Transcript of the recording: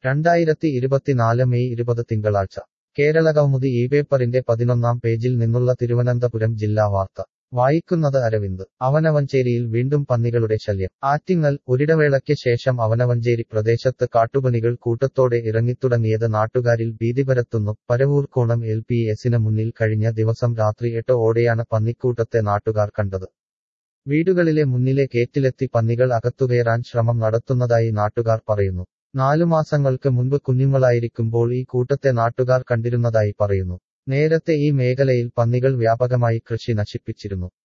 രണ്ടായിരത്തി ഇരുപത്തിനാല് മെയ് ഇരുപത് തിങ്കളാഴ്ച കേരള കൗമുദി ഈ പേപ്പറിന്റെ പതിനൊന്നാം പേജിൽ നിന്നുള്ള തിരുവനന്തപുരം ജില്ലാ വാർത്ത വായിക്കുന്നത് അരവിന്ദ് അവനവഞ്ചേരിയിൽ വീണ്ടും പന്നികളുടെ ശല്യം ആറ്റിങ്ങൽ ഒരിടവേളയ്ക്ക് ശേഷം അവനവഞ്ചേരി പ്രദേശത്ത് കാട്ടുപനികൾ കൂട്ടത്തോടെ ഇറങ്ങിത്തുടങ്ങിയത് നാട്ടുകാരിൽ ഭീതി പരത്തുന്നു പരവൂർക്കോണം എൽ പി എസിന് മുന്നിൽ കഴിഞ്ഞ ദിവസം രാത്രി എട്ട് ഓടെയാണ് പന്നിക്കൂട്ടത്തെ നാട്ടുകാർ കണ്ടത് വീടുകളിലെ മുന്നിലെ കേറ്റിലെത്തി പന്നികൾ അകത്തുകയറാൻ ശ്രമം നടത്തുന്നതായി നാട്ടുകാർ പറയുന്നു നാലു മാസങ്ങൾക്ക് മുൻപ് കുഞ്ഞുങ്ങളായിരിക്കുമ്പോൾ ഈ കൂട്ടത്തെ നാട്ടുകാർ കണ്ടിരുന്നതായി പറയുന്നു നേരത്തെ ഈ മേഖലയിൽ പന്നികൾ വ്യാപകമായി കൃഷി നശിപ്പിച്ചിരുന്നു